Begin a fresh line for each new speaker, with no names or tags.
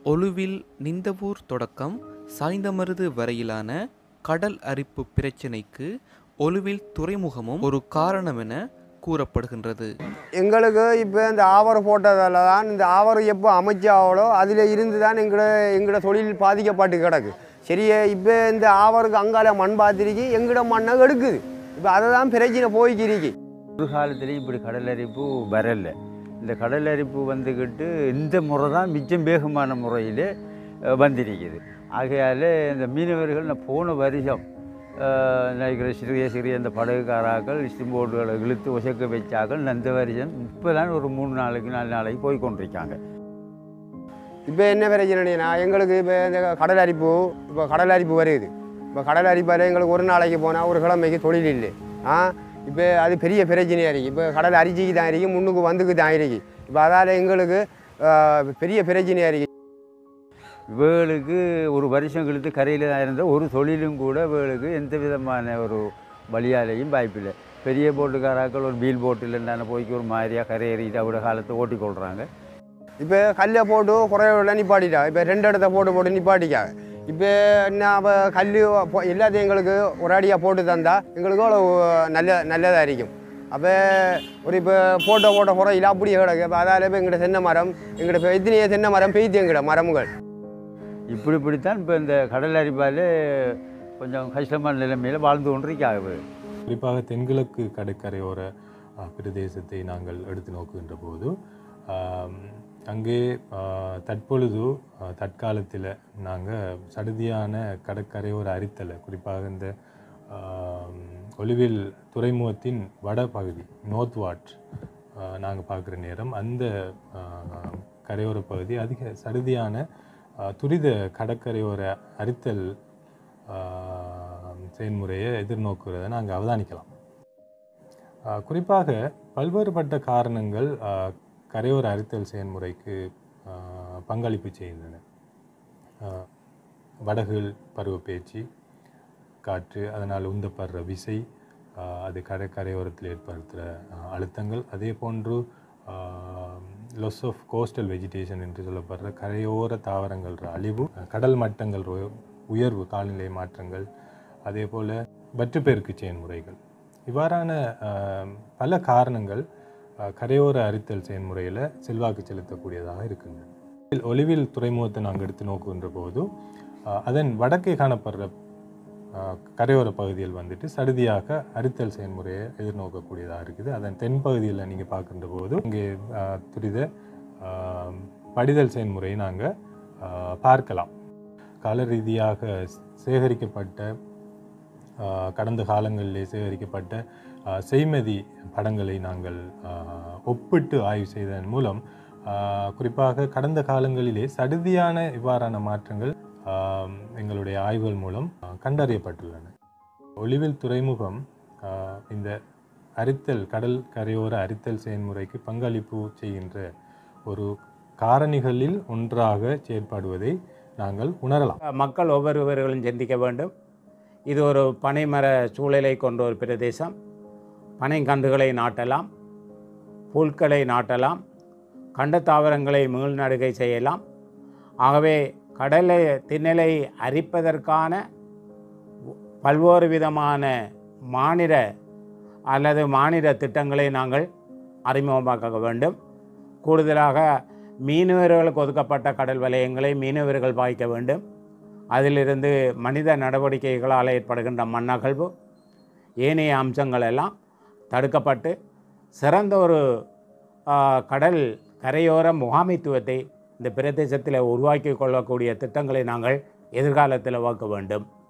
ஒலுவில் நிந்தவூர் தொடக்கம் சாய்ந்தமருது வரையிலான கடல் அரிப்பு பிரச்சினைக்கு ஒலுவில் துறைமுகமும் ஒரு காரணமென கூறப்படுகின்றது
எங்களுக்கு இப்போ இந்த ஆவரை போட்டதால தான் இந்த ஆவரை எப்போ அமைச்சாவளோ அதில் இருந்து தான் எங்களோட எங்களோட தொழில் பாதிக்கப்பட்டு கிடக்கு சரியே இப்போ இந்த ஆவருக்கு அங்கால மண் பார்த்திருக்கு எங்களோட மண்ணை எடுக்குது இப்போ அதை தான் பிரச்சனை போய்க்கிருக்கு
ஒரு காலத்துலேயும் இப்படி கடலரிப்பு வரல இந்த கடலரிப்பு வந்துக்கிட்டு இந்த முறை தான் மிச்சம் வேகமான முறையில் அஹ், வந்திருக்குது ஆகையால் இந்த மீனவர்கள் நான் போன வருஷம் அஹ், நினைக்கிற சிறிய சிறிய இந்த படகுக்காராக்கள் ஸ்டிம் போட்டுகளை இழுத்து உசக்க வச்சாக்கள் இந்த வருஷம் இப்போ தான் ஒரு மூணு நாளைக்கு நாலு நாளைக்கு போய் கொண்டிருக்காங்க
இப்போ என்ன பிரச்சனைனா எங்களுக்கு இப்போ இந்த கடல் அரிப்பு இப்போ கடல் அரிப்பு வருது இப்போ கடல் அரிப்பால் எங்களுக்கு ஒரு நாளைக்கு போனால் ஒரு கிழமைக்கு தொழில் இல்லை ஆ இப்போ அது பெரிய பிரச்சனையாக இருக்குது இப்போ கடல் அரிச்சிக்கு தான் இருக்கு முன்னுக்கு வந்துக்கு தான் இருக்கு இப்போ அதால் எங்களுக்கு ஆ, பெரிய பிரச்சனையாக இருக்குது
இவர்களுக்கு ஒரு வருஷம் கழித்து கரையில் தான் இருந்த ஒரு தொழிலும் கூட இவர்களுக்கு எந்த விதமான ஒரு வழியாலையும் வாய்ப்பில்லை பெரிய போட்டுக்காராக்கள் ஒரு வீல் போட்டில் இருந்தான போய்க்கு ஒரு மாதிரியாக கரையேறிட்டு அவட காலத்தை ஓட்டிக்கொள்கிறாங்க
இப்போ கல்லை போட்டு குறையோட நிப்பாட்டிட்டா இப்போ ரெண்டு இடத்த போட்டு போட்டு நிப்பாட்டிக்காங்க இப்போ என்ன அப்போ கல் எல்லாத்தையும் எங்களுக்கு ஒரு அடியாக போட்டு தந்தா எங்களுக்கு அவ்வளோ நல்ல நல்லதாக இருக்கும் அப்போ ஒரு இப்போ போட்ட போட்ட குறையில அப்படியே கிடக்கு இப்போ அதால் இப்போ எங்கள்கிட்ட தென்னை மரம் எங்கள்கிட்ட இப்போ எத்தனையோ தென்னை மரம் பெய்து எங்கள்கிட்ட மரமுகள்
இப்படி இப்படித்தான் இப்போ இந்த கடல் அரிப்பால் கொஞ்சம் கஷ்டமான நிலைமையில் வாழ்ந்து கொண்டிருக்காங்க
குறிப்பாக தென்கிழக்கு கடற்கரையோர அஹ், பிரதேசத்தை நாங்கள் எடுத்து நோக்குகின்ற போது ஆம், அங்கே அஹ், தற்பொழுது அஹ், தற்காலத்தில் நாங்கள் சடுதியான கடற்கரையோர அரித்தலை குறிப்பாக இந்த ஆம், ஒலிவில் துறைமுகத்தின் வட பகுதி நோர்த் வாட் நாங்கள் பார்க்குற நேரம் அந்த அஹ், கரையோர பகுதி அதிக சடுதியான அஹ், துரித கடற்கரையோர அரித்தல் ஆஹ் செயல்முறையை எதிர்நோக்குவதை நாங்கள் அவதானிக்கலாம் ஆஹ் குறிப்பாக பல்வேறுபட்ட காரணங்கள் ஆஹ் கரையோர அரித்தல் செயல்முறைக்கு ஆஹ் பங்களிப்பு செய்கின்றன ஆஹ் வடகுகள் பருவப்பேச்சு காற்று அதனால் உந்தப்படுற விசை ஆஹ் அது கடை கரையோரத்தில் ஏற்படுத்துகிற அழுத்தங்கள் அதே போன்று லொஸ் ஆஃப் கோஸ்டல் வெஜிடேஷன் என்று சொல்லப்படுற கரையோர தாவரங்கள் அழிவு கடல் மட்டங்கள் உய- உயர்வு காலநிலை மாற்றங்கள் அதே போல் வற்றுப்பெருக்கு செயல்முறைகள் இவ்வாறான ஆஹ், பல காரணங்கள் ஆஹ், கரையோர அரித்தல் செயல்முறையில் செல்வாக்கு செலுத்தக்கூடியதாக இருக்கின்றன ஒலிவில் துறைமுகத்தை நாங்கள் எடுத்து நோக்குகின்ற போது ஆஹ், அதன் வடக்கே காணப்படுற ஆஹ், கரையோர பகுதியில் வந்துட்டு சடுதியாக அரித்தல் செயல்முறையை எதிர்நோக்கக்கூடியதாக இருக்குது அதன் தென்பகுதியில் நீங்கள் பார்க்கின்ற போது இங்கே ஆஹ், துரித ஆஹ், படிதல் செயல்முறையை நாங்கள் பார்க்கலாம் கால ரீதியாக சேகரிக்கப்பட்ட ஆஹ், கடந்த காலங்களிலே சேகரிக்கப்பட்ட ஆஹ், செய்மதி படங்களை நாங்கள் ஆஹ், ஒப்பிட்டு ஆய்வு செய்ததன் மூலம் ஆஹ், குறிப்பாக கடந்த காலங்களிலே சடுதியான இவ்வாறான மாற்றங்கள் ஆஹ், எங்களுடைய ஆய்வுகள் மூலம் ஆஹ், கண்டறியப்பட்டுள்ளன ஒலிவில் துறைமுகம் ஆஹ், இந்த அரித்தல் கடல் கரையோர அரித்தல் செயல்முறைக்கு பங்களிப்பு செய்கின்ற ஒரு காரணிகளில் ஒன்றாக செயற்படுவதை நாங்கள் உணரலாம்
மக்கள் ஒவ்வொருவர்களும் சிந்திக்க வேண்டும் இது ஒரு பனைமர சூழலை கொண்ட ஒரு பிரதேசம் பனைங்கன்றுகளை நாட்டலாம் புல்களை நாட்டலாம் கண்ட தாவரங்களை மீள்நடுகை செய்யலாம் ஆகவே கடலை திண்ணலை அரிப்பதற்கான பல்வேறு விதமான மாநில அல்லது மாநில திட்டங்களை நாங்கள் அறிமுகமாக்க வேண்டும் கூடுதலாக மீனவர்களுக்கு ஒதுக்கப்பட்ட கடல் வலயங்களை மீனவர்கள் பாய்க்க வேண்டும் அதிலிருந்து மனித நடவடிக்கைகளால் ஏற்படுகின்ற மண்ணகழ்வு ஏனைய அம்சங்கள் எல்லாம் தடுக்கப்பட்டு சிறந்த ஒரு ஆ, கடல் கரையோர முகாமைத்துவத்தை இந்த பிரதேசத்தில் உருவாக்கி கொள்ளக்கூடிய திட்டங்களை நாங்கள் எதிர்காலத்தில் வகுக்க வேண்டும்